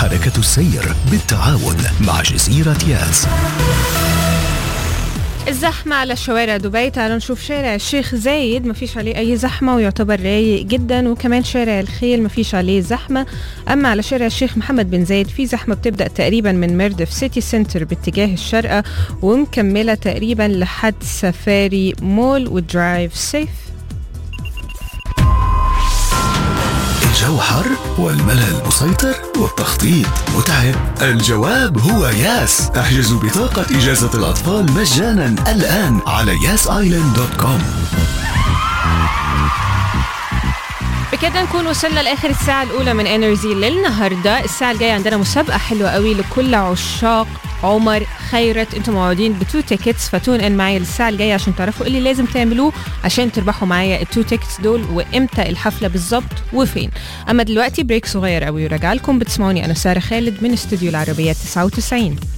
حركة السير بالتعاون مع جزيرة ياس الزحمة على شوارع دبي تعالوا نشوف شارع الشيخ زايد ما فيش عليه أي زحمة ويعتبر رايق جدا وكمان شارع الخيل ما فيش عليه زحمة أما على شارع الشيخ محمد بن زايد في زحمة بتبدأ تقريبا من مردف سيتي سنتر باتجاه الشرقة ومكملة تقريبا لحد سفاري مول ودرايف سيف الجو حر والملل مسيطر والتخطيط متعب الجواب هو ياس احجزوا بطاقة إجازة الأطفال مجانا الآن على ياسايلاند دوت كوم بكده نكون وصلنا لاخر الساعه الاولى من انرجي للنهارده الساعه الجايه عندنا مسابقه حلوه قوي لكل عشاق عمر خيرت انتم موعودين بتو تيكتس فتون ان معايا للساعه الجايه عشان تعرفوا ايه اللي لازم تعملوه عشان تربحوا معايا التو تيكتس دول وامتى الحفله بالظبط وفين اما دلوقتي بريك صغير قوي وراجع لكم بتسمعوني انا ساره خالد من استوديو العربيه 99